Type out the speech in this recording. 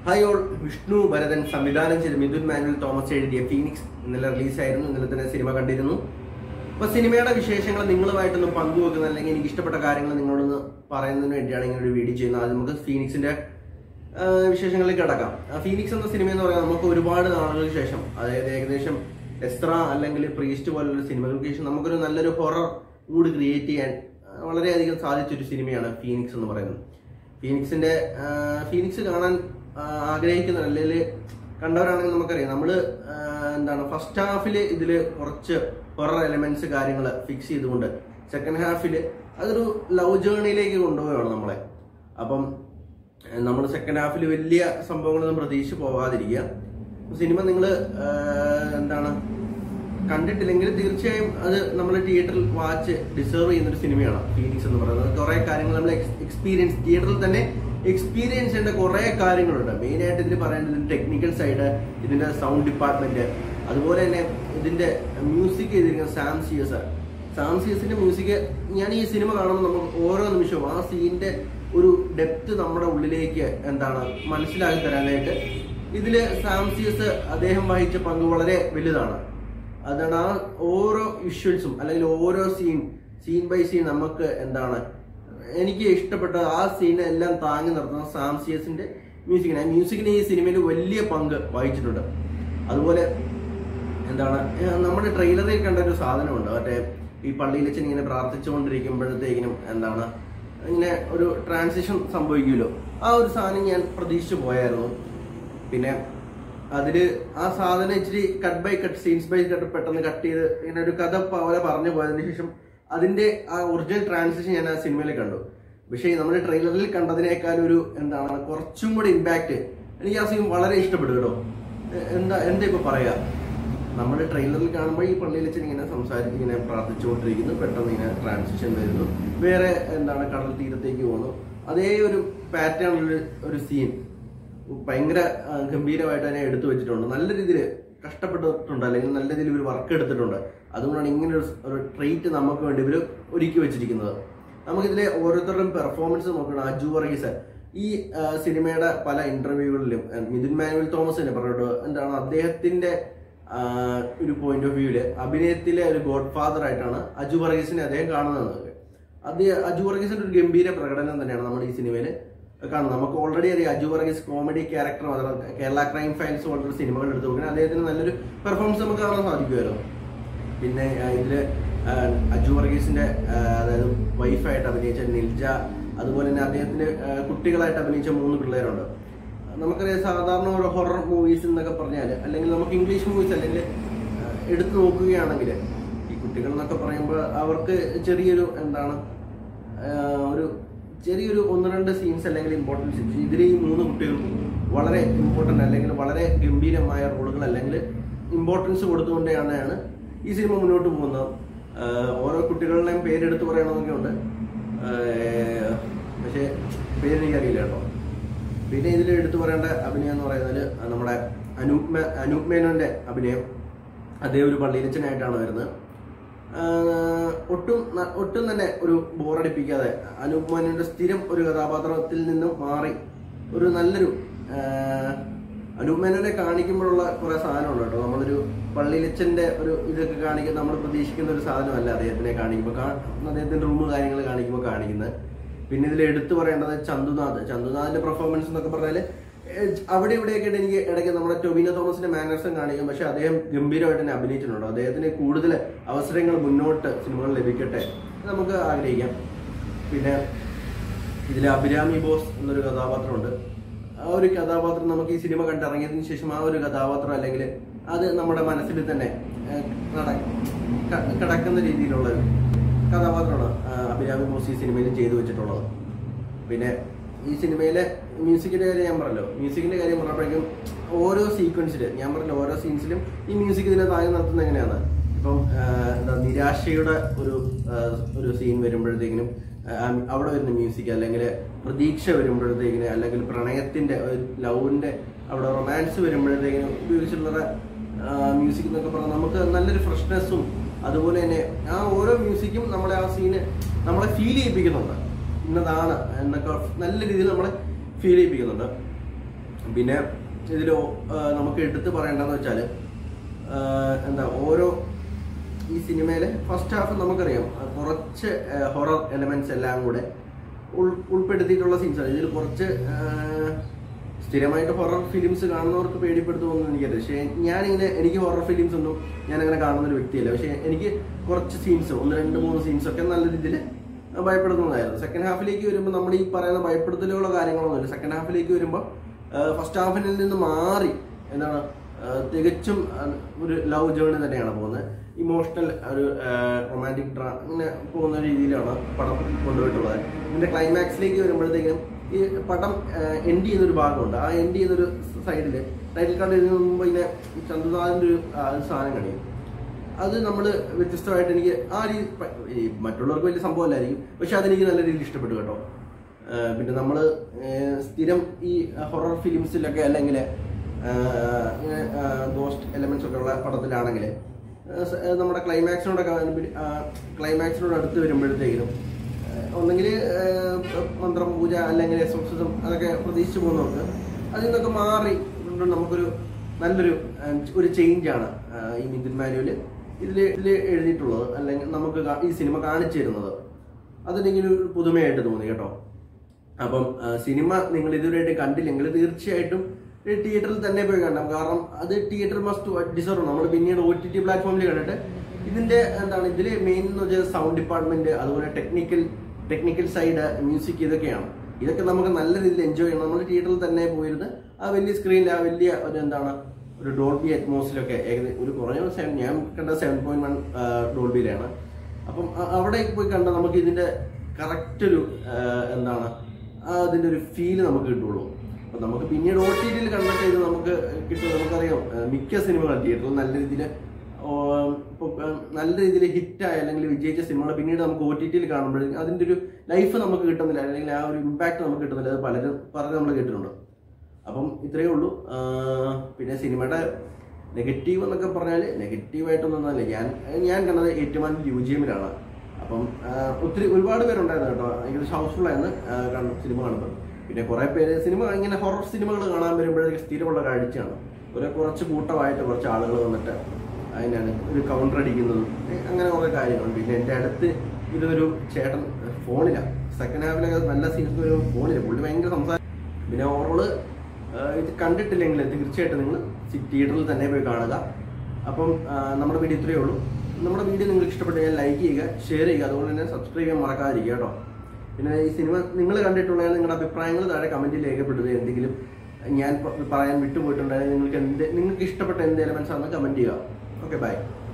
hi all Vishnu Bharathan സംവിധാനം ചെയ്ത് മിഥുൻ മാനുവൽ തോമസ് എഴുതിയ ഫീനിക്സ് ഇന്നലെ റിലീസായിരുന്നു ഇന്നലെ തന്നെ സിനിമ കണ്ടിരുന്നു അപ്പൊ സിനിമയുടെ വിശേഷങ്ങൾ നിങ്ങളുമായിട്ടൊന്ന് പങ്കുവെക്കുന്ന അല്ലെങ്കിൽ എനിക്ക് ഇഷ്ടപ്പെട്ട കാര്യങ്ങൾ നിങ്ങളൊന്ന് പറയുന്നതിന് വേണ്ടിയാണ് ഇങ്ങനെ ഒരു വീഡിയോ ചെയ്യുന്നത് ആദ്യം നമുക്ക് ഫീനിക്സിന്റെ ആ, വിശേഷങ്ങളിലേക്ക് കിടക്കാം ഫീനിക്സ് എന്ന സിനിമ എന്ന് പറയുന്നത് നമുക്ക് ഒരുപാട് നാളുകൾക്ക് ശേഷം അതായത് ഏകദേശം എസ്ത്ര അല്ലെങ്കിൽ പ്രീസ്റ്റ് പോലുള്ള സിനിമകൾക്ക് ശേഷം നമുക്കൊരു നല്ലൊരു ഹൊറർ മൂഡ് ക്രിയേറ്റ് ചെയ്യാൻ ആ, വളരെയധികം സാധിച്ചൊരു സിനിമയാണ് ഫീനിക്സ് എന്ന് പറയുന്നത് ഫീനിക്സിന്റെ ആ, ഫീനിക്സ് കാണാൻ ആ, ആഗ്രഹിക്കുന്ന അല്ലെങ്കിൽ കണ്ടവരാണെങ്കിൽ നമുക്കറിയാം നമ്മള് ആ, എന്താണ് ഫസ്റ്റ് ഹാഫില് ഇതില് കുറച്ച് ഹൊറർ എലമെന്റ്സ് കാര്യങ്ങൾ ഫിക്സ് ചെയ്തുകൊണ്ട് സെക്കൻഡ് ഹാഫില് അതൊരു ലവ് ജേർണിയിലേക്ക് കൊണ്ടുപോവുകയാണ് നമ്മളെ അപ്പം നമ്മൾ സെക്കൻഡ് ഹാഫിൽ വലിയ സംഭവങ്ങളൊന്നും പ്രതീക്ഷിച്ച് പോകാതിരിക്കുക സിനിമ നിങ്ങൾ എന്താണ് കണ്ടിട്ടില്ലെങ്കിൽ തീർച്ചയായും അത് നമ്മൾ തിയേറ്ററിൽ വാച്ച് ഡിസേർവ് ചെയ്യുന്ന ഒരു സിനിമയാണ് ഫീനിക്സ് എന്ന് പറയുന്നത് കുറെ കാര്യങ്ങൾ നമ്മൾ എക്സ്പീരിയൻസ് തിയേറ്ററിൽ തന്നെ എക്സ്പീരിയൻസ് ചെയ്യേണ്ട കുറെ കാര്യങ്ങളുണ്ട് മെയിൻ ആയിട്ട് ഇതിൽ പറയേണ്ടത് ടെക്നിക്കൽ സൈഡ് ഇതിന്റെ സൗണ്ട് ഡിപ്പാർട്ട്മെന്റ് അതുപോലെ തന്നെ ഇതിന്റെ മ്യൂസിക് ചെയ്തിരിക്കുന്ന സാം സിയസ് സാം സിയസിന്റെ മ്യൂസിക് ഞാൻ ഈ സിനിമ കാണുമ്പോൾ നമുക്ക് ഓരോ നിമിഷവും ആ സീനിന്റെ ഒരു ഡെപ്ത് നമ്മുടെ ഉള്ളിലേക്ക് എന്താണ് മനസ്സിലാക്കി തരാനായിട്ട് ഇതില് സാംസിയസ് അദ്ദേഹം വഹിച്ച പങ്ക് വളരെ വലുതാണ് അതാണ് ആ ഓരോ വിഷ്വൽസും അല്ലെങ്കിൽ ഓരോ സീൻ സീൻ ബൈ സീൻ നമുക്ക് എന്താണ് എനിക്ക് ഇഷ്ടപ്പെട്ട ആ സീനെ എല്ലാം താങ്ങി നിർത്തുന്ന സാംസിയസിന്റെ മ്യൂസിക്കിന് ആ മ്യൂസിക്കിന് ഈ സിനിമയിൽ വലിയ പങ്ക് വഹിച്ചിട്ടുണ്ട് അതുപോലെ എന്താണ് ഏഹ് നമ്മുടെ ട്രെയിലറിൽ കണ്ട ഒരു സാധനമുണ്ട് മറ്റേ ഈ പള്ളിയിൽ വെച്ച് ഇങ്ങനെ പ്രാർത്ഥിച്ചുകൊണ്ടിരിക്കുമ്പോഴത്തേക്കിനും എന്താണ് ഇങ്ങനെ ഒരു ട്രാൻസിഷൻ സംഭവിക്കുമല്ലോ ആ ഒരു സാധനം ഞാൻ പ്രതീക്ഷിച്ചു പോയായിരുന്നു പിന്നെ അതില് ആ സാധനം ഇച്ചിരി cut by cut scenes by cut പെട്ടെന്ന് കട്ട് ചെയ്ത് ഇങ്ങനെ ഒരു കഥ പോലെ പറഞ്ഞു പോയതിനു ശേഷം അതിന്റെ ആ ഒറിജിനൽ ട്രാൻസിഷൻ ഞാൻ ആ സിനിമയിൽ കണ്ടു പക്ഷേ നമ്മുടെ ട്രെയിലറിൽ കണ്ടതിനേക്കാൾ ഒരു എന്താണ് കുറച്ചും കൂടി ഇമ്പാക്ട് എനിക്ക് ആ സീൻ വളരെ ഇഷ്ടപ്പെട്ടു കേട്ടോ എ- എന്താ എന്താ ഇപ്പൊ പറയാ നമ്മുടെ ട്രെയിലറിൽ കാണുമ്പോൾ ഈ പള്ളിയിൽ വെച്ച് ഇങ്ങനെ സംസാരിച്ച് ഇങ്ങനെ പ്രാർത്ഥിച്ചുകൊണ്ടിരിക്കുന്നു പെട്ടെന്ന് ഇങ്ങനെ ട്രാൻസിഷൻ വരുന്നു വേറെ എന്താണ് കടൽ തീരത്തേക്ക് പോകുന്നു അതേ ഒരു പാറ്റേണിൽ ഒരു സീൻ ഭയങ്കര ആ, ഗംഭീരമായിട്ട് തന്നെ എടുത്തു വെച്ചിട്ടുണ്ട് നല്ല രീതിയിൽ കഷ്ടപ്പെട്ടിട്ടുണ്ട് അല്ലെങ്കിൽ നല്ല രീതിയിൽ ഒരു വർക്ക് എടുത്തിട്ടുണ്ട് അതുകൊണ്ടാണ് ഇങ്ങനെ ഒരു ഒരു ട്രീറ്റ് നമുക്ക് വേണ്ടി ഇവർ ഒരുക്കി വെച്ചിരിക്കുന്നത് നമുക്കിതിലെ ഓരോരുത്തരുടെയും പെർഫോമൻസ് നോക്കണം അജു വർഗീസ് ഈ ആ, സിനിമയുടെ പല ഇന്റർവ്യൂകളിലും ആ, മിഥുൻ മാനുവൽ തോമസ് തന്നെ പറഞ്ഞിട്ട് എന്താണ് അദ്ദേഹത്തിന്റെ ആ, ഒരു പോയിന്റ് ഓഫ് വ്യൂവില് അഭിനയത്തിലെ ഒരു ഗോഡ് ഫാദർ ആയിട്ടാണ് അജു വർഗീസിനെ അദ്ദേഹം കാണുന്നത് അത് അജു വർഗീസിന്റെ ഒരു ഗംഭീര പ്രകടനം തന്നെയാണ് നമ്മൾ ഈ സിനിമയിൽ കാണുന്നത് നമുക്ക് ഓൾറെഡി അറിയാം അജു വർഗീസ് കോമഡി ക്യാരക്ടർ മാത്രം കേരള ക്രൈം ഫയൽസ് പോലുള്ള സിനിമകൾ എടുത്തു നോക്കുന്നത് അദ്ദേഹത്തിന് നല്ലൊരു പെർഫോമൻസ് നമുക്ക് കാണാൻ സാധിക്കുമല്ലോ പിന്നെ ആ, ഇതില് ആ, അജു വർഗീസിന്റെ ആ, അതായത് വൈഫായിട്ട് അഭിനയിച്ച നിൽജ അതുപോലെ തന്നെ അദ്ദേഹത്തിന്റെ ആ, കുട്ടികളായിട്ട് അഭിനയിച്ച മൂന്ന് പിള്ളേരുണ്ട് നമുക്കറിയാം സാധാരണ ഒരു ഹൊറർ മൂവീസ് എന്നൊക്കെ പറഞ്ഞാൽ അല്ലെങ്കിൽ നമുക്ക് ഇംഗ്ലീഷ് മൂവീസ് അല്ലെങ്കിൽ ആ, എടുത്തു നോക്കുകയാണെങ്കിൽ ഈ കുട്ടികൾ എന്നൊക്കെ പറയുമ്പോൾ അവർക്ക് ചെറിയൊരു എന്താണ് ആ, ഒരു ചെറിയൊരു ഒന്ന് രണ്ട് സീൻസ് അല്ലെങ്കിൽ ഇമ്പോർട്ടൻറ്റ് സീൻസ് ഇതിൽ ഈ മൂന്ന് കുട്ടികൾക്കും വളരെ ഇമ്പോർട്ടൻ്റ് അല്ലെങ്കിൽ വളരെ ഗംഭീരമായ റോളുകൾ അല്ലെങ്കിൽ ഇമ്പോർട്ടൻസ് കൊടുത്തുകൊണ്ടാണ് ഈ സിനിമ മുന്നോട്ട് പോകുന്നത് ആ, ഓരോ കുട്ടികളുടെയും പേരെടുത്ത് പറയണമെന്നൊക്കെ ഉണ്ട് ആ, പക്ഷേ പേര് എനിക്കറിയില്ല കേട്ടോ പിന്നെ ഇതിൽ എടുത്തു പറയേണ്ട അഭിനയം എന്ന് പറയുന്നത് നമ്മുടെ അനൂപ് മേ- അനൂപ് മേനോന്റെ അഭിനയം അദ്ദേഹം ഒരു പള്ളിയിലച്ചനായിട്ടാണ് വരുന്നത് ആഹ് ഒട്ടും ന- ഒട്ടും തന്നെ ഒരു ബോറടിപ്പിക്കാതെ അനൂപ് മേനോന്റെ സ്ഥിരം ഒരു കഥാപാത്രത്തിൽ നിന്നും മാറി ഒരു നല്ലൊരു ആഹ് അനൂപ് മേനോനെ കാണിക്കുമ്പോഴുള്ള കുറെ സാധനമുണ്ട് കേട്ടോ നമ്മളൊരു പള്ളിയിലച്ചന്റെ ഒരു ഇതൊക്കെ കാണിക്കുന്ന നമ്മൾ പ്രതീക്ഷിക്കുന്ന ഒരു സാധനമല്ല അദ്ദേഹത്തിനെ കാണിക്കുമ്പോൾ കാ- അദ്ദേഹത്തിന്റെ റൂം കാര്യങ്ങൾ കാണിക്കുമ്പോൾ കാണിക്കുന്നത് പിന്നെ ഇതിൽ എടുത്തു പറയേണ്ടത് ചന്തുനാഥ് ചന്തുനാഥിന്റെ പെർഫോമൻസ് എന്നൊക്കെ പറഞ്ഞാല് ഏഹ് അവിടെ ഇവിടെയൊക്കെ ആയിട്ട് എനിക്ക് ഇടയ്ക്ക് നമ്മുടെ ടൊവിനോ തോമസിന്റെ മാനേഴ്സും കാണിക്കും പക്ഷെ അദ്ദേഹം ഗംഭീരമായിട്ട് തന്നെ അഭിനയിച്ചിട്ടുണ്ട് അദ്ദേഹത്തിന് കൂടുതൽ അവസരങ്ങൾ മുന്നോട്ട് സിനിമകൾ ലഭിക്കട്ടെ എന്ന് നമുക്ക് ആഗ്രഹിക്കാം പിന്നെ ഇതിൽ അഭിരാമി ബോസ് എന്നൊരു കഥാപാത്രമുണ്ട് ആ ഒരു കഥാപാത്രം നമുക്ക് ഈ സിനിമ കണ്ടിറങ്ങിയതിനു ശേഷം ആ ഒരു കഥാപാത്രം അല്ലെങ്കിൽ അത് നമ്മുടെ മനസ്സിൽ തന്നെ ഏഹ്, നട- ക- കിടക്കുന്ന രീതിയിലുള്ള ഒരു കഥാപാത്രമാണ് ആ, അഭിരാമി ബോസ് ഈ സിനിമയിൽ ചെയ്തു വെച്ചിട്ടുള്ളത് പിന്നെ ഈ സിനിമയിലെ മ്യൂസിക്കിന്റെ കാര്യം ഞാൻ പറഞ്ഞല്ലോ മ്യൂസിക്കിന്റെ കാര്യം പറഞ്ഞപ്പോഴേക്കും ഓരോ സീക്വൻസിൽ ഞാൻ പറഞ്ഞ ഓരോ സീൻസിലും ഈ മ്യൂസിക് ഇതിനെ താങ്ങി നിർത്തുന്നത് എങ്ങനെയാണ് ഇപ്പം ആ, എന്താ നിരാശയുടെ ഒരു ആ, ഒരു സീൻ വരുമ്പോഴത്തേക്കിനും ആ, അവിടെ വരുന്ന മ്യൂസിക് അല്ലെങ്കിൽ പ്രതീക്ഷ വരുമ്പോഴത്തേക്കിന് അല്ലെങ്കിൽ പ്രണയത്തിന്റെ ലവിന്റെ അവിടെ റൊമാൻസ് വരുമ്പോഴത്തേക്കിനും ഉപയോഗിച്ചിട്ടുള്ള മ്യൂസിക് എന്നൊക്കെ പറഞ്ഞാൽ നമുക്ക് നല്ലൊരു ഫ്രഷ്നെസ്സും അതുപോലെ തന്നെ ആ ഓരോ മ്യൂസിക്കും നമ്മളെ ആ സീന് നമ്മളെ ഫീൽ ചെയ്യിപ്പിക്കുന്നുണ്ട് ഇന്നതാണ് എന്നൊക്കെ നല്ല രീതിയിൽ നമ്മളെ ഫീൽ ചെയ്യിപ്പിക്കുന്നുണ്ട് പിന്നെ ഇതിൽ നമുക്ക് എടുത്ത് പറയേണ്ടതെന്ന് വെച്ചാൽ എന്താ ഓരോ ഈ സിനിമയിലെ ഫസ്റ്റ് ഹാഫ് നമുക്കറിയാം ആ, കുറച്ച് ഹൊറർ എലമെന്റ്സ് എല്ലാം കൂടെ ഉൾ ഉൾപ്പെടുത്തിയിട്ടുള്ള സീൻസാണ് ഇതിൽ കുറച്ച് ആ, സ്ഥിരമായിട്ട് ഹൊറർ ഫിലിംസ് കാണുന്നവർക്ക് പേടിപ്പെടുത്തുമെന്ന് എനിക്കറിയാം പക്ഷേ ഞാനിങ്ങനെ എനിക്ക് ഹൊറർ ഫിലിംസ് ഒന്നും ഞാൻ അങ്ങനെ കാണുന്ന ഒരു വ്യക്തിയല്ല പക്ഷേ എനിക്ക് കുറച്ച് സീൻസ് ഒന്ന് രണ്ട് മൂന്ന് സീൻസ് ഒക്കെ നല്ല രീതിയിൽ ഭയപ്പെടുത്തുന്നതായിരുന്നു സെക്കൻഡ് ഹാഫിലേക്ക് വരുമ്പോൾ നമ്മൾ ഈ പറയുന്ന ഭയപ്പെടുത്തലുള്ള കാര്യങ്ങളൊന്നുമില്ല സെക്കൻഡ് ഹാഫിലേക്ക് വരുമ്പോൾ ഫസ്റ്റ് ഹാഫിൽ നിന്ന് മാറി എന്താണ് ആ, തികച്ചും ആ, ഒരു ലവ് ജേണി തന്നെയാണ് പോകുന്നത് ഇമോഷണൽ ഒരു റൊമാൻറ്റിക് ഡ്രാ ഇങ്ങനെ പോകുന്ന രീതിയിലാണ് പടം കൊണ്ടുപോയിട്ടുള്ളത് ഇതിന്റെ ക്ലൈമാക്സിലേക്ക് വരുമ്പോഴത്തേക്കും ഈ പടം എൻഡ് ചെയ്യുന്നൊരു ഭാഗമുണ്ട് ആ എൻഡ് ചെയ്യുന്നൊരു സൈഡിൽ ടൈറ്റിൽ കാർഡ് എഴുതുന്ന മുമ്പ് ഇങ്ങനെ ചന്ദ്രനാഥിന്റെ ഒരു ആ, ഒരു സാധനം കഴിയും അത് നമ്മൾ വ്യത്യസ്തമായിട്ട് എനിക്ക് ആ രീതി പ- ഈ മറ്റുള്ളവർക്ക് വലിയ സംഭവമല്ലായിരിക്കും പക്ഷെ അതെനിക്ക് നല്ല രീതിയിൽ ഇഷ്ടപ്പെട്ടു കേട്ടോ ആ, പിന്നെ നമ്മൾ സ്ഥിരം ഈ ഹൊറർ ഫിലിംസിലൊക്കെ അല്ലെങ്കിൽ ഇങ്ങനെ ഗോസ്റ്റ് എലമെന്റ്സ് ഒക്കെ ഉള്ള പടത്തിലാണെങ്കിൽ നമ്മുടെ ക്ലൈമാക്സിനോടൊക്കെ ക്ലൈമാക്സിനോട് അടുത്ത് വരുമ്പോഴത്തേക്കും ഒന്നെങ്കിൽ മന്ത്രം പൂജ അല്ലെങ്കിൽ എക്സോസിസം അതൊക്കെ പ്രതീക്ഷിച്ചു പോകുന്നവർക്ക് അതിൽ നിന്നൊക്കെ മാറി കൊണ്ട് നമുക്കൊരു നല്ലൊരു ആ, ഒരു ചേഞ്ചാണ് ഈ മിഥുൻ മാനുവൽ ഇതിൽ ഇതിൽ എഴുതിയിട്ടുള്ളത് അല്ലെങ്കിൽ നമുക്ക് കാ- ഈ സിനിമ കാണിച്ചു തരുന്നത് അതെനിക്ക് ഒരു പുതുമയായിട്ട് തോന്നി കേട്ടോ അപ്പം ആ, സിനിമ നിങ്ങൾ ഇതുവരെയായിട്ട് കണ്ടില്ലെങ്കിൽ തീർച്ചയായിട്ടും തിയേറ്ററിൽ തന്നെ പോയി കാണണം കാരണം അത് തിയേറ്റർ മസ്റ്റ് ഡിസർവ് നമ്മൾ പിന്നീട് ഒ ടി ടി പ്ലാറ്റ്ഫോമിൽ കണ്ടിട്ട് ഇതിന്റെ എന്താണ് ഇതിൽ മെയിൻ എന്ന് വെച്ചാൽ സൗണ്ട് ഡിപ്പാർട്ട്മെന്റ് അതുപോലെ ടെക്നിക്കൽ ടെക്നിക്കൽ സൈഡ് മ്യൂസിക് ഇതൊക്കെയാണ് ഇതൊക്കെ നമുക്ക് നല്ല രീതിയിൽ എൻജോയ് ചെയ്യണം നമ്മൾ തിയേറ്ററിൽ തന്നെ പോയിരുന്ന് ആ വലിയ സ്ക്രീനിൽ ആ വലിയ ഒരു എന്താണ് ഒരു ഡോൾബി അറ്റ്മോസിലൊക്കെ ഏകദേശം ഒരു കുറഞ്ഞ സെവൻ ഞാൻ കണ്ട സെവൻ പോയിന്റ് വൺ ഡോൾബിയിലാണ് അപ്പം അ- അവിടെ പോയി കണ്ട നമുക്ക് ഇതിന്റെ കറക്റ്റ് ഒരു ആ, എന്താണ് ആ അതിന്റെ ഒരു ഫീല് നമുക്ക് കിട്ടുള്ളൂ അപ്പൊ നമുക്ക് പിന്നീട് ഒ ടി ടിയിൽ കണ്ടിട്ട് ഇത് നമുക്ക് കിട്ടും നമുക്കറിയാം ആ, മിക്ക സിനിമകൾ തിയേറ്ററിൽ നല്ല രീതിയിൽ നല്ല രീതിയിൽ ഹിറ്റായ അല്ലെങ്കിൽ വിജയിച്ച സിനിമകൾ പിന്നീട് നമുക്ക് ഒ ടി ടിയിൽ കാണുമ്പോഴേക്കും അതിന്റെ ഒരു ലൈഫ് നമുക്ക് കിട്ടുന്നില്ല അല്ലെങ്കിൽ ആ ഒരു ഇമ്പാക്ട് നമുക്ക് കിട്ടുന്നില്ല അത് പലരും പറഞ്ഞ് നമ്മൾ കേട്ടിട്ടുണ്ട് അപ്പം ഇത്രയേ ഉള്ളൂ ആ, പിന്നെ സിനിമയുടെ നെഗറ്റീവ് എന്നൊക്കെ പറഞ്ഞാൽ നെഗറ്റീവായിട്ടൊന്നും ഞാൻ ഞാൻ കണ്ടത് ഏറ്റുമാൻ യു ജി എമ്മിലാണ് അപ്പം ആ, ഒത്തിരി ഒരുപാട് പേരുണ്ടായിരുന്നു കേട്ടോ ഏകദേശം ഹൗസ്ഫുൾ ആയിരുന്നു ആ, കണ്ട സിനിമ കാണുമ്പോൾ പിന്നെ കുറെ പേര് സിനിമ ഇങ്ങനെ ഹൊറർ സിനിമകൾ കാണാൻ വരുമ്പോഴേക്ക് സ്ഥിരമുള്ള കാഴ്ചയാണ് ഒരു കുറച്ച് കൂട്ടമായിട്ട് കുറച്ച് ആളുകൾ വന്നിട്ട് അതിനാണ് ഒരു കൗണ്ടർ അടിക്കുന്നതും ഏ, അങ്ങനെ കുറെ കാര്യങ്ങളുണ്ട് പിന്നെ എൻ്റെ അടുത്ത് ഇതൊരു ചേട്ടൻ ഫോണിലാണ് സെക്കൻഡ് ഹാഫിലൊക്കെ നല്ല സീൻസ് ഒരു ഫോണില്ല പുള്ളി ഭയങ്കര സംസാരം പിന്നെ ഓവറോള് ഇത് കണ്ടിട്ടില്ലെങ്കിൽ തീർച്ചയായിട്ടും നിങ്ങൾ തിയേറ്ററിൽ തന്നെ പോയി കാണുക അപ്പം ആ, നമ്മുടെ വീഡിയോ ഇത്രയേ ഉള്ളൂ നമ്മുടെ വീഡിയോ നിങ്ങൾക്ക് ഇഷ്ടപ്പെട്ട് കഴിഞ്ഞാൽ ലൈക്ക് ചെയ്യുക ഷെയർ ചെയ്യുക അതുപോലെ തന്നെ സബ്സ്ക്രൈബ് ചെയ്യാൻ മറക്കാതിരിക്കുക കേട്ടോ പിന്നെ ഈ സിനിമ നിങ്ങൾ കണ്ടിട്ടുള്ള നിങ്ങളുടെ അഭിപ്രായങ്ങൾ താഴെ കമന്റിൽ രേഖപ്പെടുത്തുക എന്തെങ്കിലും ഞാൻ പ- പറയാൻ വിട്ടുപോയിട്ടുണ്ടെങ്കിൽ നിങ്ങൾക്ക് എന്ത് നിങ്ങൾക്ക് ഇഷ്ടപ്പെട്ട എന്ത് എലമെന്റ്സ് ആണെന്ന് കമന്റ് ചെയ്യുക ഓക്കെ ബൈ